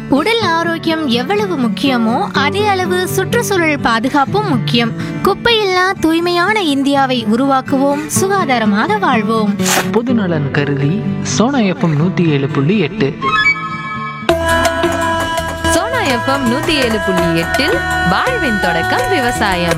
உடல் ஆரோக்கியம் எவ்வளவு முக்கியமோ அதே அளவு சுற்றுச்சூழல் பாதுகாப்பும் முக்கியம் குப்பையில்லா தூய்மையான இந்தியாவை உருவாக்குவோம் சுகாதாரமாக வாழ்வோம் பொதுநலன் கருதி சோனா எஃப்எம் நூற்றி ஏழு புள்ளி எட்டு சோனா எஃப்எம் நூத்தி ஏழு புள்ளி எட்டில் வாழ்வின் தொடக்கம் விவசாயம்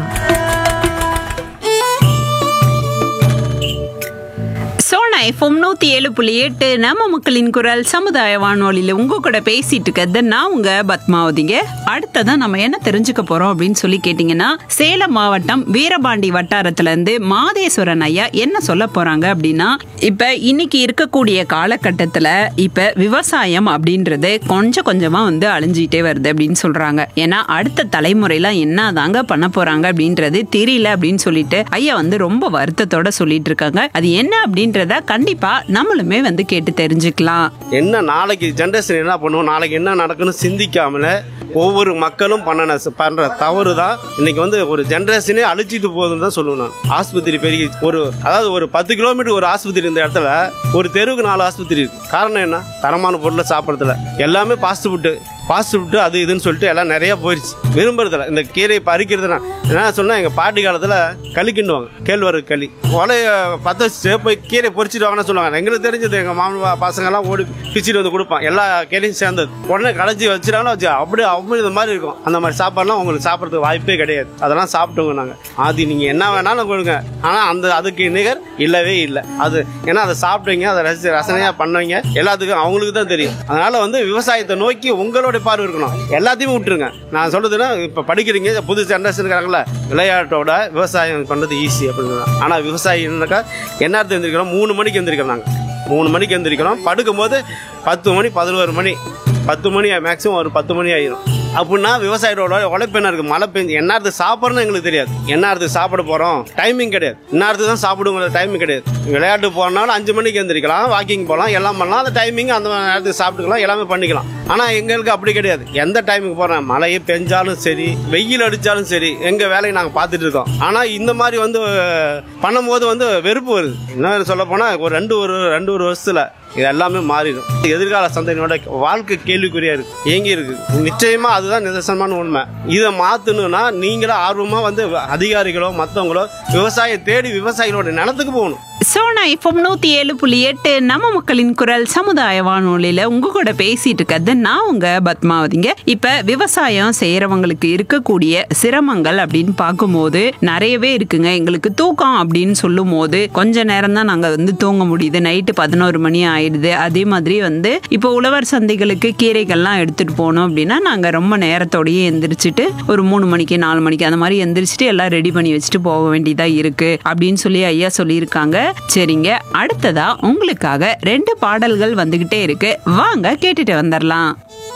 சோனா எஃப்எம் நூற்றி ஏழு புள்ளி எட்டு நம்ம மக்களின் குரல் சமுதாய வானொலியில் உங்க கூட பேசிட்டு இருக்கிறது நான் உங்க பத்மாவதிங்க அடுத்ததான் நம்ம என்ன தெரிஞ்சுக்க போறோம் அப்படின்னு சொல்லி கேட்டிங்கன்னா சேலம் மாவட்டம் வீரபாண்டி வட்டாரத்துல இருந்து மாதேஸ்வரன் ஐயா என்ன சொல்ல போறாங்க அப்படின்னா இப்ப இன்னைக்கு இருக்கக்கூடிய காலகட்டத்துல இப்ப விவசாயம் அப்படின்றது கொஞ்சம் கொஞ்சமா வந்து அழிஞ்சிட்டே வருது அப்படின்னு சொல்றாங்க ஏன்னா அடுத்த தலைமுறைலாம் என்ன தாங்க பண்ண போறாங்க அப்படின்றது தெரியல அப்படின்னு சொல்லிட்டு ஐயா வந்து ரொம்ப வருத்தத்தோட சொல்லிட்டு இருக்காங்க அது என்ன அப்படின்றத கண்டிப்பா நம்மளுமே வந்து கேட்டு தெரிஞ்சுக்கலாம் என்ன நாளைக்கு ஜென்ரேஷன் என்ன பண்ணுவோம் நாளைக்கு என்ன நடக்குன்னு சிந்திக்காமல ஒவ்வொரு மக்களும் பண்ணன பண்ற தவறு தான் இன்னைக்கு வந்து ஒரு ஜென்ரேஷனே அழிச்சிட்டு போகுதுன்னு தான் சொல்லுவேன் நான் ஆஸ்பத்திரி பெருகி ஒரு அதாவது ஒரு பத்து கிலோமீட்டர் ஒரு ஆஸ்பத்திரி இந்த இடத்துல ஒரு தெருவுக்கு நாலு ஆஸ்பத்திரி இருக்கு காரணம் என்ன தரமான பொருளை சாப்பிட்றதுல எல்லாமே ஃபாஸ்ட் ஃபுட்டு ஃபாஸ்ட் ஃபுட்டு அது இதுன்னு சொல்லிட்டு எல்லாம் நிறைய போயிடுச்சு விரும்புறதில்ல இந்த கீரையை பறிக்கிறதுனா என்ன சொன்னா எங்க பாட்டி காலத்துல களி கிண்டுவாங்க கேழ்வரகு களி கொலைய பத்த வச்சு போய் கீரை பொறிச்சிட்டு வாங்கன்னு சொல்லுவாங்க எங்களுக்கு தெரிஞ்சது எங்க மாமன் பசங்க எல்லாம் ஓடி பிச்சுட்டு வந்து கொடுப்பான் எல்லா கீரையும் சேர்ந்தது உடனே களைச்சி வச்சிட்டாங்கன்னா வச்சு அப்படியே அமிர்த மாதிரி இருக்கும் அந்த மாதிரி சாப்பாடுலாம் உங்களுக்கு சாப்பிட்றதுக்கு வாய்ப்பே கிடையாது அதெல்லாம் சாப்பிட்டுங்க நாங்க அது நீங்க என்ன வேணாலும் கொடுங்க ஆனா அந்த அதுக்கு நிகர் இல்லவே இல்லை அது ஏன்னா அதை சாப்பிட்டீங்க அதை ரசி ரசனையா பண்ணுவீங்க எல்லாத்துக்கும் அவங்களுக்கு தான் தெரியும் அதனால வந்து விவசாயத்தை நோக்கி உங்களோட பார்வை இருக்கணும் எல்லாத்தையுமே விட்டுருங்க நான் சொல்றதுன்னா இப்ப படிக்கிறீங்க புது ஜென்ரேஷன் இருக்காங்கல்ல விளையாட்டோட விவசாயம் பண்றது ஈஸி அப்படின்னு ஆனா விவசாயினாக்கா என்ன எழுந்திருக்கிறோம் மூணு மணிக்கு எழுந்திருக்கிறோம் நாங்க மூணு மணிக்கு எழுந்திருக்கிறோம் படுக்கும்போது பத்து மணி பதினோரு மணி பத்து மணி மேக்ஸிமம் ஒரு பத்து மணி ஆயிரும் அப்படின்னா விவசாயியோட உழைப்பு என்ன இருக்கு மழை பெஞ்சு என்ன சாப்பிட்றன்னு எங்களுக்கு தெரியாது என்ன சாப்பிட போறோம் டைமிங் கிடையாது இன்னாரத்துக்கு தான் சாப்பிடுங்கிற டைமிங் கிடையாது விளையாட்டு போனாலும் அஞ்சு மணிக்கு எந்திரிக்கலாம் வாக்கிங் போகலாம் எல்லாம் பண்ணலாம் அந்த டைமிங் அந்த நேரத்துக்கு சாப்பிட்டுக்கலாம் எல்லாமே பண்ணிக்கலாம் ஆனால் எங்களுக்கு அப்படி கிடையாது எந்த டைமுக்கு போகிறோம் மழையே பெஞ்சாலும் சரி வெயில் அடித்தாலும் சரி எங்கள் வேலையை நாங்கள் பார்த்துட்டு இருக்கோம் ஆனால் இந்த மாதிரி வந்து அஹ், பண்ணும்போது வந்து வெறுப்பு வருது என்ன சொல்ல போனால் ஒரு ரெண்டு ஒரு ரெண்டு ஒரு வருஷத்தில் இது எல்லாமே மாறிடும் எதிர்கால சந்தையினோட வாழ்க்கை கேள்விக்குறியா இருக்கு ஏங்கி இருக்கு நிச்சயமா அதுதான் நிதர்சனமான உண்மை இதை மாத்தணும்னா நீங்களும் ஆர்வமா வந்து அதிகாரிகளோ மற்றவங்களோ விவசாயம் தேடி விவசாயிகளோட நிலத்துக்கு போகணும் சோனா எஃப்எம் நூத்தி ஏழு புள்ளி எட்டு நம்ம மக்களின் குரல் சமுதாய வானொலியில உங்க கூட பேசிட்டு இருக்கிறது நான் உங்க பத்மாவதிங்க இப்ப விவசாயம் செய்யறவங்களுக்கு இருக்கக்கூடிய சிரமங்கள் அப்படின்னு பார்க்கும்போது நிறையவே இருக்குங்க எங்களுக்கு தூக்கம் அப்படின்னு சொல்லும் போது கொஞ்ச நேரம் தான் நாங்க வந்து தூங்க முடியுது நைட்டு பதினோரு மணி ஆயிடுது அதே மாதிரி வந்து இப்போ உழவர் சந்தைகளுக்கு கீரைகள்லாம் எடுத்துட்டு போனோம் அப்படின்னா நாங்க ரொம்ப நேரத்தோடயே எந்திரிச்சிட்டு ஒரு மூணு மணிக்கு நாலு மணிக்கு அந்த மாதிரி எந்திரிச்சிட்டு எல்லாம் ரெடி பண்ணி வச்சுட்டு போக வேண்டியதா இருக்கு அப்படின்னு சொல்லி ஐயா சொல்லியிருக்காங்க சரிங்க அடுத்ததா உங்களுக்காக ரெண்டு பாடல்கள் வந்துகிட்டே இருக்கு வாங்க கேட்டுட்டு வந்துடலாம்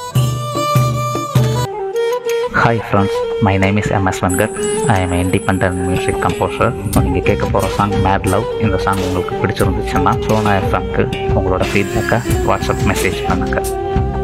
hi friends my name is MS Venkat I am independent music composer நீங்கள் கேட்க போகிற சாங் மேட் லவ் இந்த சாங் உங்களுக்கு பிடிச்சிருந்துச்சுன்னா சோனா எஃப்எம்க்கு உங்களோட ஃபீட்பேக்கை வாட்ஸ்அப் மெசேஜ் பண்ணுங்கள்